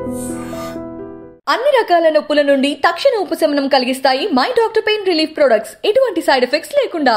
అన్ని రకాల నొప్పుల నుండి తక్షణ ఉపశమనం కలిగిస్తాయి my doctor pain relief products ఎటువంటి సైడ్ ఎఫెక్ట్స్ లేకుండా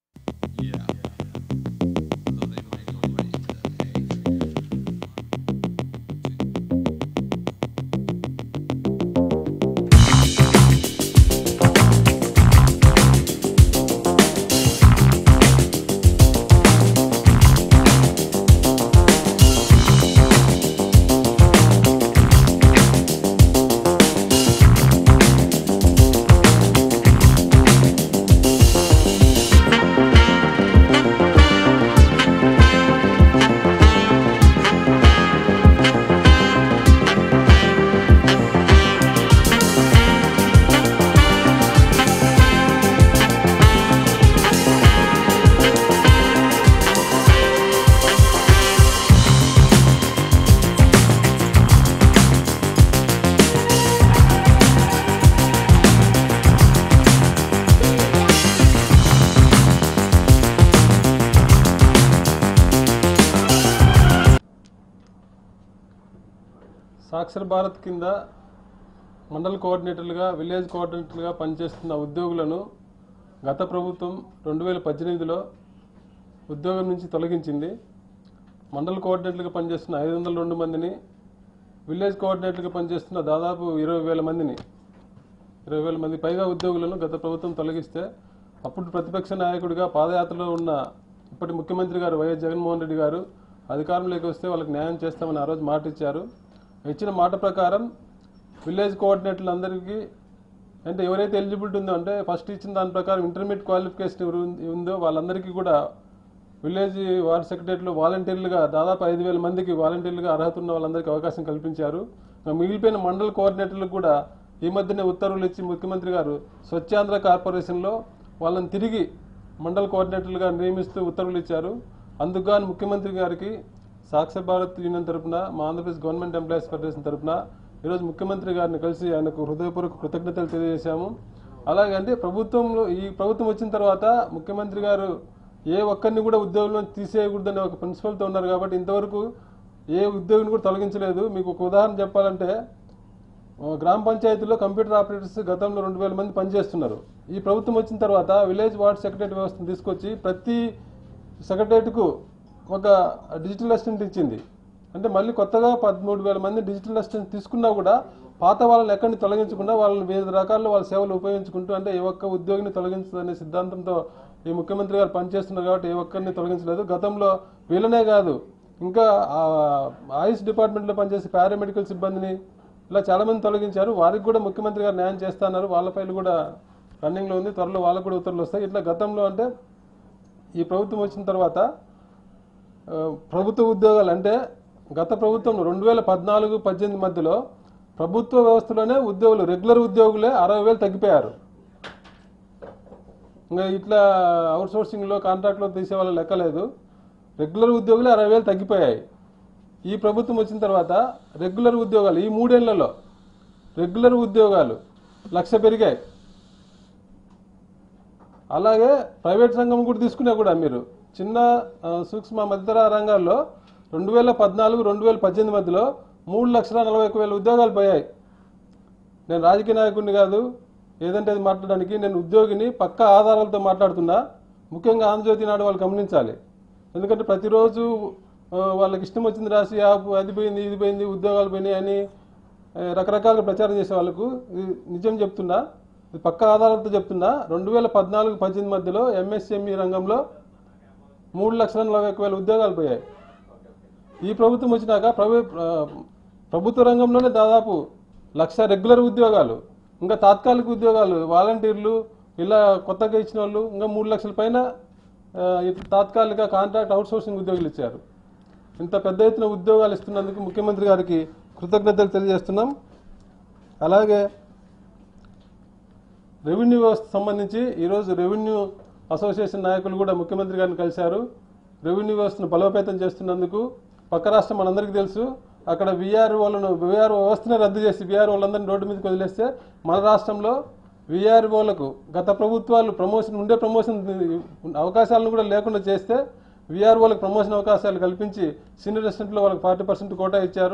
సాక్షర భారత్ కింద మండల కోఆర్డినేటర్లుగా విలేజ్ కోఆర్డినేటర్లుగా పనిచేస్తున్న ఉద్యోగులను గత ప్రభుత్వం రెండు వేల పద్దెనిమిదిలో ఉద్యోగం నుంచి తొలగించింది మండల కోఆర్డినేటర్లుగా పనిచేస్తున్న ఐదు వందల రెండు మందిని విలేజ్ కోఆర్డినేటర్లుగా పనిచేస్తున్న దాదాపు ఇరవై వేల మందిని ఇరవై వేల మంది పైగా ఉద్యోగులను గత ప్రభుత్వం తొలగిస్తే అప్పుడు ప్రతిపక్ష నాయకుడిగా పాదయాత్రలో ఉన్న ఇప్పటి ముఖ్యమంత్రి గారు వైఎస్ జగన్మోహన్ రెడ్డి గారు అధికారంలోకి వస్తే వాళ్ళకి న్యాయం చేస్తామని ఆ రోజు మాట ఇచ్చారు ఇచ్చిన మాట ప్రకారం విలేజ్ కోఆర్డినేటర్లందరికీ అంటే ఎవరైతే ఎలిజిబిలిటీ ఉందో అంటే ఫస్ట్ ఇచ్చిన దాని ప్రకారం ఇంటర్మీడియట్ క్వాలిఫికేషన్ ఎవరు ఉందో వాళ్ళందరికీ కూడా విలేజ్ వార్డ్ సెక్రటరీలు వాలంటీర్లుగా దాదాపు ఐదు వేల మందికి వాలంటీర్లుగా అర్హత ఉన్న వాళ్ళందరికీ అవకాశం కల్పించారు ఇంకా మిగిలిపోయిన మండల కోఆర్డినేటర్లకు కూడా ఈ మధ్యనే ఉత్తర్వులు ఇచ్చి ముఖ్యమంత్రి గారు స్వచ్ఛాంధ్ర కార్పొరేషన్లో వాళ్ళని తిరిగి మండల కోఆర్డినేటర్లుగా నియమిస్తూ ఉత్తర్వులు ఇచ్చారు అందుకు గాను ముఖ్యమంత్రి గారికి సాక్షర భారత్ యూనియన్ తరపున మా ఆంధ్రప్రదేశ్ గవర్నమెంట్ ఎంప్లాయీస్ ఫెడరేషన్ తరపున ఈరోజు ముఖ్యమంత్రి గారిని కలిసి ఆయనకు హృదయపూర్వక కృతజ్ఞతలు తెలియజేశాము అలాగే అంటే ప్రభుత్వంలో ఈ ప్రభుత్వం వచ్చిన తర్వాత ముఖ్యమంత్రి గారు ఏ ఒక్కరిని కూడా ఉద్యోగంలో తీసేయకూడదనే ఒక ప్రిన్సిపల్తో ఉన్నారు కాబట్టి ఇంతవరకు ఏ ఉద్యోగిని కూడా తొలగించలేదు మీకు ఒక ఉదాహరణ చెప్పాలంటే ఆ, గ్రామ పంచాయతీలో కంప్యూటర్ ఆపరేటర్స్ గతంలో రెండు వేల మంది పనిచేస్తున్నారు ఈ ప్రభుత్వం వచ్చిన తర్వాత విలేజ్ వార్డ్ సెక్రటరీ వ్యవస్థను తీసుకొచ్చి ప్రతి సెక్రటరీకు ఒక డిజిటల్ అసిస్టెంట్ ఇచ్చింది అంటే మళ్ళీ కొత్తగా పదమూడు వేల మంది డిజిటల్ అసిస్టెంట్ తీసుకున్నా కూడా పాత వాళ్ళని ఎక్కడిని తొలగించకుండా వాళ్ళని వివిధ రకాల్లో వాళ్ళ సేవలు ఉపయోగించుకుంటూ అంటే ఏ ఒక్క ఉద్యోగిని తొలగించదనే సిద్ధాంతంతో ఈ ముఖ్యమంత్రి గారు పనిచేస్తున్నారు కాబట్టి ఏ ఒక్కరిని తొలగించలేదు గతంలో వీళ్ళనే కాదు ఇంకా ఆ, ఆయుష్ డిపార్ట్మెంట్లో పనిచేసే పారామెడికల్ సిబ్బందిని ఇలా చాలా మంది తొలగించారు వారికి కూడా ముఖ్యమంత్రి గారు న్యాయం చేస్తున్నారు వాళ్ళ ఫైల్ కూడా రన్నింగ్లో ఉంది త్వరలో వాళ్ళకు కూడా ఉత్తర్వులు వస్తాయి ఇట్లా గతంలో అంటే ఈ ప్రభుత్వం వచ్చిన తర్వాత ఆ, ప్రభుత్వ ఉద్యోగాలు అంటే గత ప్రభుత్వం రెండు వేల పద్నాలుగు పద్దెనిమిది మధ్యలో ప్రభుత్వ వ్యవస్థలోనే ఉద్యోగులు రెగ్యులర్ ఉద్యోగులే అరవై వేలు తగ్గిపోయారు ఇంకా ఇట్లా అవుట్సోర్సింగ్లో కాంట్రాక్ట్లో తీసే వాళ్ళు లెక్కలేదు రెగ్యులర్ ఉద్యోగులే అరవై వేలు తగ్గిపోయాయి ఈ ప్రభుత్వం వచ్చిన తర్వాత రెగ్యులర్ ఉద్యోగాలు ఈ మూడేళ్లలో రెగ్యులర్ ఉద్యోగాలు లక్ష పెరిగాయి అలాగే ప్రైవేట్ రంగం కూడా తీసుకున్నా కూడా మీరు చిన్న ఆ, సూక్ష్మ మధ్యతర రంగాల్లో రెండు వేల పద్నాలుగు రెండు వేల పద్దెనిమిది మధ్యలో మూడు లక్షల నలభై ఒక్క వేల ఉద్యోగాలు పోయాయి నేను రాజకీయ నాయకుడిని కాదు ఏదంటే అది మాట్లాడడానికి నేను ఉద్యోగిని పక్క ఆధారాలతో మాట్లాడుతున్నా ముఖ్యంగా ఆంధ్రజ్యోతి నాడు వాళ్ళు గమనించాలి ఎందుకంటే ప్రతిరోజు ఆ, వాళ్ళకి ఇష్టం వచ్చింది రాసి ఆ, అది పోయింది ఇది పోయింది ఉద్యోగాలు పోయినాయి అని ఆ, రకరకాలుగా ప్రచారం చేసే వాళ్ళకు ఇది నిజం చెప్తున్నా ఇది పక్క ఆధారాలతో చెప్తున్నా రెండు వేల పద్నాలుగు పద్దెనిమిది మధ్యలో ఎంఎస్ఎంఈ రంగంలో మూడు లక్షల నలభై ఒక్క వేల ఉద్యోగాలు పోయాయి ఈ ప్రభుత్వం వచ్చినాక ప్రభు ఆ, ప్రభుత్వ రంగంలోనే దాదాపు లక్ష రెగ్యులర్ ఉద్యోగాలు ఇంకా తాత్కాలిక ఉద్యోగాలు వాలంటీర్లు ఇలా కొత్తగా ఇచ్చిన వాళ్ళు ఇంకా మూడు లక్షల పైన ఆ, ఇట్లా తాత్కాలిక కాంట్రాక్ట్ అవుట్సోర్సింగ్ ఉద్యోగులు ఇచ్చారు ఇంత పెద్ద ఎత్తున ఉద్యోగాలు ఇస్తున్నందుకు ముఖ్యమంత్రి గారికి కృతజ్ఞతలు తెలియజేస్తున్నాం అలాగే రెవెన్యూ వ్యవస్థ సంబంధించి ఈరోజు రెవెన్యూ అసోసియేషన్ నాయకులు కూడా ముఖ్యమంత్రి గారిని కలిశారు రెవెన్యూ వ్యవస్థను బలోపేతం చేస్తున్నందుకు పక్క రాష్ట్రం మనందరికీ తెలుసు అక్కడ విఆర్ వాళ్ళను విఆర్ వ్యవస్థనే రద్దు చేసి విఆర్ వాళ్ళందరినీ రోడ్డు మీదకి వదిలేస్తే మన రాష్ట్రంలో విఆర్ఓలకు గత ప్రభుత్వాలు ప్రమోషన్ ఉండే ప్రమోషన్ అవకాశాలను కూడా లేకుండా చేస్తే విఆర్ఓలకు ప్రమోషన్ అవకాశాలు కల్పించి సీనియర్ అసిస్టెంట్లో వాళ్ళకి ఫార్టీ పర్సెంట్ కోటా ఇచ్చారు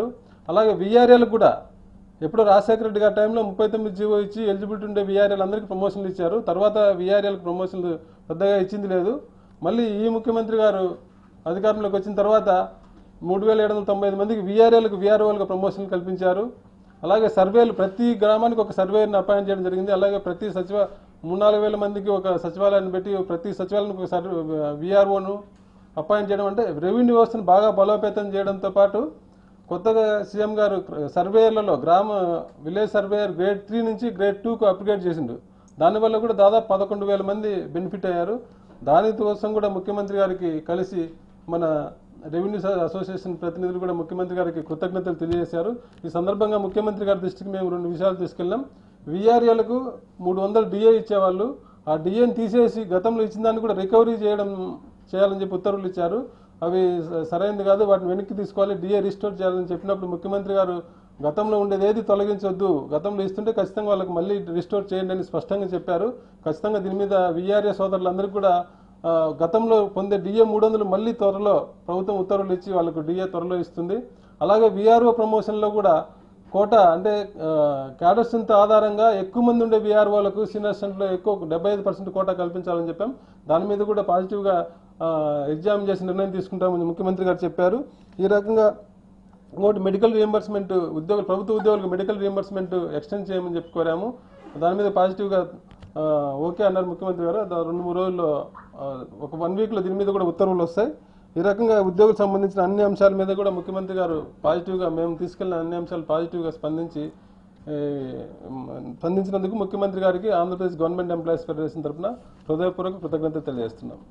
అలాగే విఆర్ఏలకు కూడా ఎప్పుడో రాజశేఖర రెడ్డి గారి టైంలో ముప్పై తొమ్మిది జీవో ఇచ్చి ఎలిజిబిలిటీ ఉండే విఆర్ఏలు అందరికీ ప్రమోషన్లు ఇచ్చారు తర్వాత విఆర్ఏలకు ప్రమోషన్లు పెద్దగా ఇచ్చింది లేదు మళ్ళీ ఈ ముఖ్యమంత్రి గారు అధికారంలోకి వచ్చిన తర్వాత మూడు వేల ఏడు వందల తొంభై ఐదు మందికి విఆర్ఏలకు విఆర్ఓలకు ప్రమోషన్లు కల్పించారు అలాగే సర్వేలు ప్రతి గ్రామానికి ఒక సర్వేని అపాయింట్ చేయడం జరిగింది అలాగే ప్రతి సచివ మూడు నాలుగు వేల మందికి ఒక సచివాలయాన్ని పెట్టి ప్రతి సచివాలయానికి ఒక సర్వే విఆర్ఓను అపాయింట్ చేయడం అంటే రెవెన్యూ వ్యవస్థను బాగా బలోపేతం చేయడంతో పాటు కొత్తగా సీఎం గారు సర్వేలలో గ్రామ విలేజ్ సర్వేయర్ గ్రేడ్ త్రీ నుంచి గ్రేడ్ టూకు అప్గ్రేడ్ చేసిండు దానివల్ల కూడా దాదాపు పదకొండు వేల మంది బెనిఫిట్ అయ్యారు దానికోసం కూడా ముఖ్యమంత్రి గారికి కలిసి మన రెవెన్యూ స- అసోసియేషన్ ప్రతినిధులు కూడా ముఖ్యమంత్రి గారికి కృతజ్ఞతలు తెలియజేశారు ఈ సందర్భంగా ముఖ్యమంత్రి గారి దృష్టికి మేము రెండు విషయాలు తీసుకెళ్ళాం విఆర్ఏలకు మూడు వందలు డిఏ ఇచ్చేవాళ్ళు ఆ డిఏని తీసేసి గతంలో ఇచ్చిన దాన్ని కూడా రికవరీ చేయడం చేయాలని చెప్పి ఉత్తర్వులు ఇచ్చారు అవి స- సరైనది కాదు వాటిని వెనక్కి తీసుకోవాలి డిఏ రిస్టోర్ చేయాలని చెప్పినప్పుడు ముఖ్యమంత్రి గారు గతంలో ఉండేది ఏది తొలగించొద్దు గతంలో ఇస్తుంటే ఖచ్చితంగా వాళ్ళకి మళ్ళీ రిస్టోర్ చేయండి అని స్పష్టంగా చెప్పారు ఖచ్చితంగా దీని మీద విఆర్ఏ సోదరులందరికీ కూడా ఆ, గతంలో పొందే డిఏ మూడు వందలు మళ్ళీ త్వరలో ప్రభుత్వం ఉత్తర్వులు ఇచ్చి వాళ్ళకు డిఏ త్వరలో ఇస్తుంది అలాగే విఆర్ఓ ప్రమోషన్లో కూడా కోట అంటే క్యాడర్ స్ట్రెంత్ ఆధారంగా ఎక్కువ మంది ఉండే విఆర్ఓలకు సీనియర్ స్ట్రెంత్లో ఎక్కువ డెబ్బై ఐదు పర్సెంట్ కోటా కల్పించాలని చెప్పాం దాని మీద కూడా పాజిటివ్గా ఎగ్జామ్ చేసి నిర్ణయం తీసుకుంటామని ముఖ్యమంత్రి గారు చెప్పారు ఈ రకంగా ఇంకోటి మెడికల్ రియంబర్స్మెంట్ ఉద్యోగులు ప్రభుత్వ ఉద్యోగులకు మెడికల్ రియంబర్స్మెంట్ ఎక్స్టెండ్ చేయమని చెప్పి కోరాము దాని మీద పాజిటివ్గా ఆ, ఓకే అన్నారు ముఖ్యమంత్రి గారు దా- రెండు మూడు రోజుల్లో ఆ, ఒక వన్ వీక్లో దీని మీద కూడా ఉత్తర్వులు వస్తాయి ఈ రకంగా ఉద్యోగులకు సంబంధించిన అన్ని అంశాల మీద కూడా ముఖ్యమంత్రి గారు పాజిటివ్గా మేము తీసుకెళ్లిన అన్ని అంశాలు పాజిటివ్గా స్పందించి ఏ, మ్, స్పందించినందుకు ముఖ్యమంత్రి గారికి ఆంధ్రప్రదేశ్ గవర్నమెంట్ ఎంప్లాయీస్ ఫెడరేషన్ తరఫున హృదయపూర్వక కృతజ్ఞత తెలియజేస్తున్నాం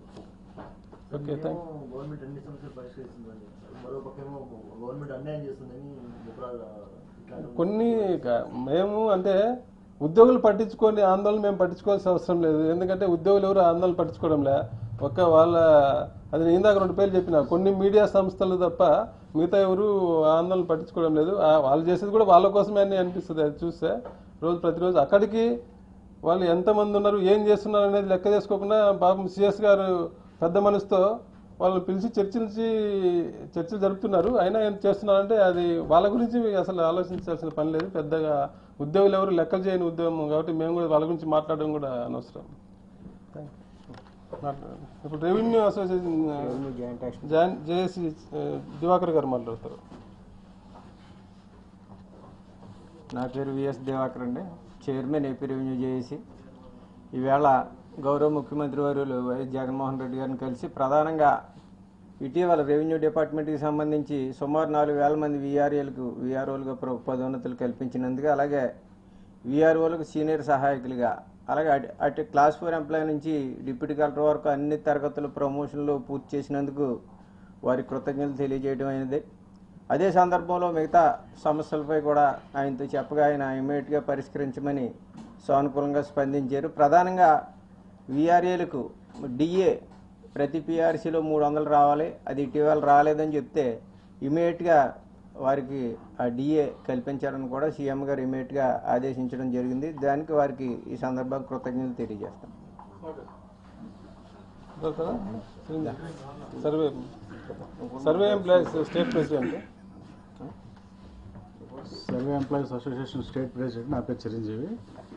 ఓకే థ్యాంక్ ఏమో గవర్నమెంట్ అన్ని సమస్యలు పరిష్కరిస్తుందని మరో పక్కేమో గవర్నమెంట్ అన్యాయం చేస్తుందని ముఖరాజు ఇట్లాంటి కొన్ని క- మేము అంటే ఉద్యోగులు పట్టించుకొని ఆందోళన మేము పట్టించుకోవాల్సిన అవసరం లేదు ఎందుకంటే ఉద్యోగులు ఎవరు ఆందోళన పట్టించుకోవడంలే ఒక్క వాళ్ళ అది నేను ఇందాక రెండు పేర్లు చెప్పిన కొన్ని మీడియా సంస్థలు తప్ప మిగతా ఎవరు ఆందోళన పట్టించుకోవడం లేదు ఆ వాళ్ళు చేసేది కూడా వాళ్ళ కోసమే అని అనిపిస్తుంది అది చూస్తే రోజు ప్రతిరోజు అక్కడికి వాళ్ళు ఎంతమంది ఉన్నారు ఏం చేస్తున్నారు అనేది లెక్క చేసుకోకుండా పాపం సిఎస్ గారు పెద్ద మనసుతో వాళ్ళని పిలిచి చర్చించి చర్చలు జరుపుతున్నారు అయినా ఏం చేస్తున్నారంటే అది వాళ్ళ గురించి అసలు ఆలోచించాల్సిన పని లేదు పెద్దగా ఉద్యోగులు ఎవరు లెక్కలు చేయని ఉద్యోగం కాబట్టి మేము కూడా వాళ్ళ గురించి మాట్లాడడం కూడా అనవసరం Thank you. మాట్లాడండి. ఇప్పుడు revenue association joint action join JAC Divakar garu మాట్లాడతారు నా పేరు విఎస్ దివాకర్ అండి చైర్మన్ ఏపీ రెవెన్యూ చేసి ఈవేళ గౌరవ ముఖ్యమంత్రి వర్యులు వైఎస్ జగన్మోహన్ రెడ్డి గారిని కలిసి ప్రధానంగా ఇటీవల రెవెన్యూ డిపార్ట్మెంట్కి సంబంధించి సుమారు నాలుగు వేల మంది విఆర్ఏలకు విఆర్ఓలుగా ప్ర- పదోన్నతులు కల్పించినందుకు అలాగే విఆర్ఓలకు సీనియర్ సహాయకులుగా అలాగే అటు అటు క్లాస్ ఫోర్ ఎంప్లాయ్ నుంచి డిప్యూటీ కలెక్టర్ వరకు అన్ని తరగతులు ప్రమోషన్లు పూర్తి చేసినందుకు వారి కృతజ్ఞతలు తెలియజేయడం అయినది అదే సందర్భంలో మిగతా సమస్యలపై కూడా ఆయనతో చెప్పగా ఆయన ఇమీడియట్గా పరిష్కరించమని సానుకూలంగా స్పందించారు ప్రధానంగా విఆర్ఏలకు డిఏ ప్రతి పిఆర్సీలో మూడు వందలు రావాలి అది ఇటీవల రాలేదని చెప్తే ఇమీడియట్గా వారికి ఆ డిఏ కల్పించారని కూడా సీఎం గారు ఇమీడియట్గా ఆదేశించడం జరిగింది దానికి వారికి ఈ సందర్భంగా కృతజ్ఞతలు తెలియజేస్తాం మాట్లాడతారా? Survey survey employees state president survey employees association state president నా పేరు చిరంజీవి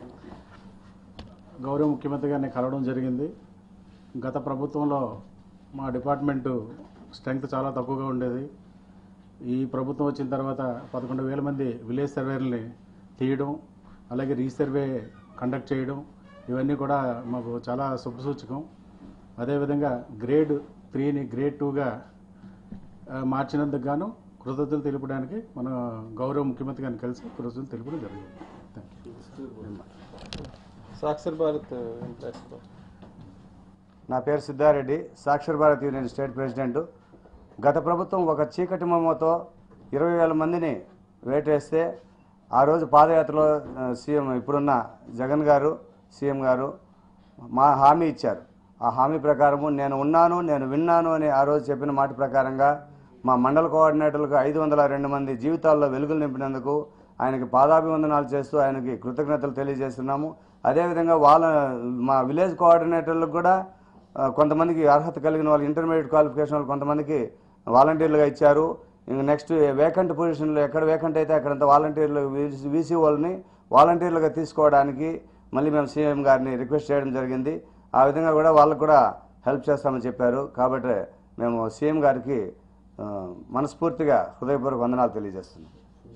గౌరవ ముఖ్యమంత్రి గారిని కలవడం జరిగింది గత ప్రభుత్వంలో మా డిపార్ట్మెంటు స్ట్రెంగ్త్ చాలా తక్కువగా ఉండేది ఈ ప్రభుత్వం వచ్చిన తర్వాత పదకొండు వేల మంది విలేజ్ సర్వేలని తీయడం అలాగే రీసర్వే కండక్ట్ చేయడం ఇవన్నీ కూడా మాకు చాలా శుభసూచకం అదేవిధంగా గ్రేడ్ త్రీని గ్రేడ్ టూగా ఆ, మార్చినందుకు గాను కృతజ్ఞతలు తెలుపడానికి మన గౌరవ ముఖ్యమంత్రి గారిని కలిసి కృతజ్ఞతలు తెలుపడం జరిగింది thank you Sakshar Bharat employees నా పేరు Siddareddy Sakshar Bharat union state president గత ప్రభుత్వం ఒక చీకటి మమ్మతో ఇరవై వేల మందిని వేటేస్తే ఆ రోజు పాదయాత్రలో ఆ, సీఎం ఇప్పుడున్న జగన్ గారు సీఎం గారు మా హామీ ఇచ్చారు ఆ హామీ ప్రకారము నేను ఉన్నాను నేను విన్నాను అని ఆ రోజు చెప్పిన మాట ప్రకారంగా మా మండల కోఆర్డినేటర్లకు ఐదు వందల రెండు మంది జీవితాల్లో వెలుగులు నింపినందుకు ఆయనకి పాదాభివందనాలు చేస్తూ ఆయనకి కృతజ్ఞతలు తెలియజేస్తున్నాము అదేవిధంగా వాళ్ళ మా విలేజ్ కోఆర్డినేటర్లకు కూడా ఆ, కొంతమందికి అర్హత కలిగిన వాళ్ళు ఇంటర్మీడియట్ క్వాలిఫికేషన్ వాళ్ళు కొంతమందికి వాలంటీర్లుగా ఇచ్చారు ఇంక నెక్స్ట్ వేకెంట్ పొజిషన్లో ఎక్కడ వేకెంట్ అయితే అక్కడంతా వాలంటీర్లు వీసీ వాళ్ళని వాలంటీర్లుగా తీసుకోవడానికి మళ్ళీ మేము సీఎం గారిని రిక్వెస్ట్ చేయడం జరిగింది ఆ విధంగా కూడా వాళ్ళకు కూడా హెల్ప్ చేస్తామని చెప్పారు కాబట్టి మేము సీఎం గారికి ఆ, మనస్ఫూర్తిగా హృదయపూర్వక వందనాలు తెలియజేస్తున్నాం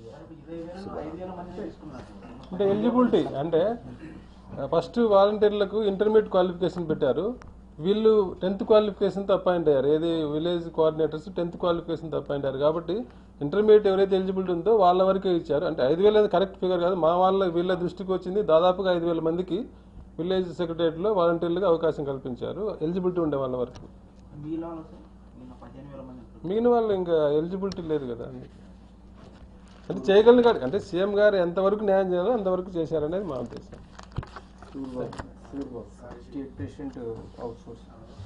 అంటే ఎలిజిబిలిటీ అంటే ఫస్ట్ వాలంటీర్లకు ఇంటర్మీడియట్ క్వాలిఫికేషన్ పెట్టారు వీళ్ళు టెన్త్ క్వాలిఫికేషన్తో అపాయింట్ అయ్యారు ఏది విలేజ్ కోఆర్డినేటర్స్ టెన్త్ క్వాలిఫికేషన్తో అపాయింట్ అయ్యారు కాబట్టి ఇంటర్మీడియట్ ఎవరైతే ఎలిజిబిలిటీ ఉందో వాళ్ళ వరకే ఇచ్చారు అంటే ఐదు వేలు కరెక్ట్ ఫిగర్ కాదు మా వాళ్ళ వీళ్ళ దృష్టికి వచ్చింది దాదాపుగా ఐదు వేల మందికి విలేజ్ సెక్రటరియట్లో వాలంటీర్లుగా అవకాశం కల్పించారు ఎలిజిబిలిటీ ఉండే వాళ్ళ వరకు మిగిలిన వాళ్ళు ఇంకా ఎలిజిబిలిటీ లేదు కదా అంటే చేయగలను కాదు అంటే సీఎం గారు ఎంతవరకు న్యాయం చేయాలో అంతవరకు చేశారనేది మా ఉద్దేశం స్టేట్ ప్రెసిడెంట్ అవుట్ సోర్స్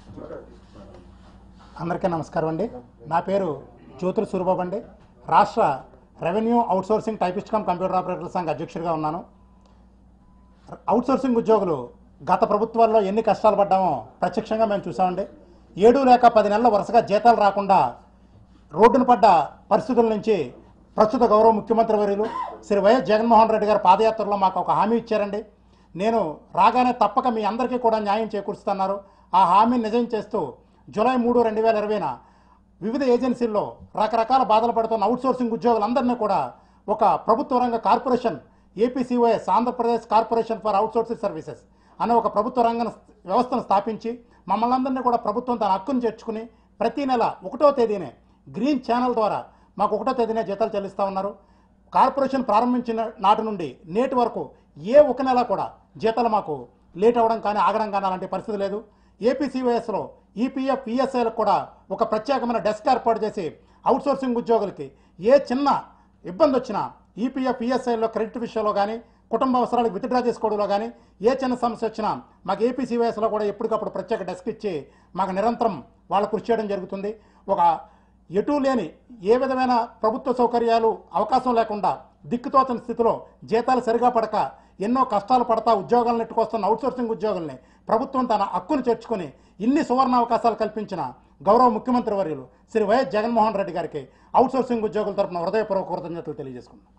అందరికీ నమస్కారం అండి నా పేరు జ్యోతుల సూరిబాబు అండి రాష్ట్ర revenue outsourcing typist cum computer ఆపరేటర్ల సంఘ అధ్యక్షుడిగా ఉన్నాను అవుట్సోర్సింగ్ ఉద్యోగులు గత ప్రభుత్వాల్లో ఎన్ని కష్టాలు పడ్డామో ప్రత్యక్షంగా మేము చూసామండి ఏడు లేక పది నెలల వరుసగా జీతాలు రాకుండా రోడ్డున పడ్డ పరిస్థితుల నుంచి ప్రస్తుత గౌరవ ముఖ్యమంత్రి వర్యులు శ్రీ వైఎస్ జగన్మోహన్ రెడ్డి గారు పాదయాత్రలో మాకు ఒక హామీ ఇచ్చారండి నేను రాగానే తప్పక మీ అందరికీ కూడా న్యాయం చేకూరుస్తున్నారు ఆ హామీని నిజం చేస్తూ జూలై మూడు రెండు వేల ఇరవైన వివిధ ఏజెన్సీల్లో రకరకాల బాధలు పడుతున్న అవుట్సోర్సింగ్ ఉద్యోగులందరినీ కూడా ఒక ప్రభుత్వ రంగ corporation APCOS Andhra Pradesh corporation for outsourcing services అనే ఒక ప్రభుత్వ రంగ వ్యవస్థను స్థాపించి మమ్మల్ని అందరినీ కూడా ప్రభుత్వం తన హక్కును చేర్చుకుని ప్రతి నెల ఒకటో తేదీనే గ్రీన్ ఛానల్ ద్వారా మాకు ఒకటో తేదీనే జీతాలు చెల్లిస్తూ ఉన్నారు కార్పొరేషన్ ప్రారంభించిన నాటి నుండి నేటి వరకు ఏ ఒక నెల కూడా జీతాలు మాకు లేట్ అవ్వడం కానీ ఆగడం కానీ అలాంటి పరిస్థితి లేదు ఏపీసీవైఎస్లో ఈపీఎఫ్ ఈఎస్ఐలకు కూడా ఒక ప్రత్యేకమైన డెస్క్ ఏర్పాటు చేసి అవుట్సోర్సింగ్ ఉద్యోగులకి ఏ చిన్న ఇబ్బంది వచ్చినా ఈపీఎఫ్ ఈఎస్ఐలో క్రెడిట్ విషయంలో కానీ కుటుంబ అవసరాలకు విత్డ్రా చేసుకోవడంలో కానీ ఏ చిన్న సమస్య వచ్చినా మాకు ఏపీసీవైఎస్లో కూడా ఎప్పటికప్పుడు ప్రత్యేక డెస్క్ ఇచ్చి మాకు నిరంతరం వాళ్ళు కృషి చేయడం జరుగుతుంది ఒక ఎటు లేని ఏ విధమైన ప్రభుత్వ సౌకర్యాలు అవకాశం లేకుండా దిక్కుతోచని స్థితిలో జీతాలు సరిగా పడక ఎన్నో కష్టాలు పడతా ఉద్యోగాలను నెట్టుకొస్తున్న అవుట్సోర్సింగ్ ఉద్యోగుల్ని ప్రభుత్వం తన హక్కును చేర్చుకొని ఇన్ని సువర్ణ అవకాశాలు కల్పించిన గౌరవ ముఖ్యమంత్రి వర్యులు శ్రీ వైఎస్ జగన్మోహన్ రెడ్డి గారికి అవుట్సోర్సింగ్ ఉద్యోగుల తరపున హృదయపూర్వక కృతజ్ఞతలు తెలియజేసుకున్నాం